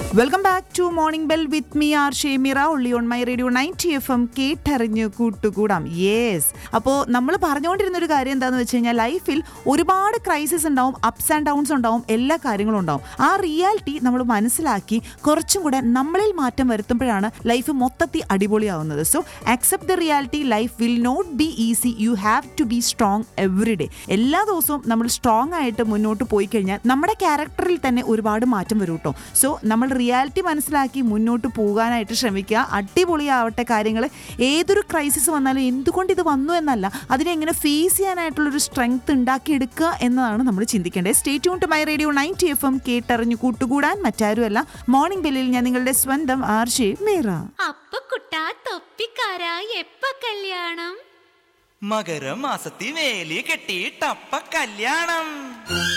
welcome back to morning bell with me R Shemira ഉള്ളി on my radio ninety F M കേട്ടറിഞ്ഞ് കൂട്ടുകൂടാം yes അപ്പോൾ നമ്മൾ പറഞ്ഞുകൊണ്ടിരുന്ന ഒരു കാര്യം എന്താണെന്ന് വെച്ച് കഴിഞ്ഞാൽ ലൈഫിൽ ഒരുപാട് ക്രൈസിസ് ഉണ്ടാവും അപ്സ് ആൻഡ് ഡൗൺസ് ഉണ്ടാവും എല്ലാ കാര്യങ്ങളും ഉണ്ടാവും ആ റിയാലിറ്റി നമ്മൾ മനസ്സിലാക്കി കുറച്ചും കൂടെ നമ്മളിൽ മാറ്റം വരുത്തുമ്പോഴാണ് ലൈഫ് മൊത്തത്തിൽ അടിപൊളിയാവുന്നത് so accept the reality life will not be easy you have to be strong every day എല്ലാ ദിവസവും നമ്മൾ സ്ട്രോങ് ആയിട്ട് മുന്നോട്ട് പോയി കഴിഞ്ഞാൽ നമ്മുടെ ക്യാരക്ടറിൽ തന്നെ ഒരുപാട് മാറ്റം വരും കേട്ടോ സോ നമ്മൾ റിയാലിറ്റി മനസ്സിലാക്കി മുന്നോട്ട് പോകാനായിട്ട് ശ്രമിക്കുക അടിപൊളിയാവട്ടെ കാര്യങ്ങൾ ഏതൊരു ക്രൈസിസ് വന്നാലും എന്തുകൊണ്ട് ഇത് വന്നു എന്നല്ല അതിനെ എങ്ങനെ ഫേസ് ചെയ്യാനായിട്ടുള്ളൊരു സ്ട്രെങ്ത് ഉണ്ടാക്കിയെടുക്കുക എന്നതാണ് നമ്മൾ ചിന്തിക്കേണ്ടത് stay tune to my radio ninety F M കേട്ടറിഞ്ഞു കൂട്ടുകൂടാൻ മറ്റാരുമല്ല മോർണിംഗ് ബെല്ലിൽ ഞാൻ നിങ്ങളുടെ സ്വന്തം ആർഷേ മേറ അപ്പ കുട്ടാ തൊപ്പിക്കാരാ എപ്പ കല്യാണം മകരമാസത്തി വേലി കെട്ടിയിട്ടപ്പ കല്യാണം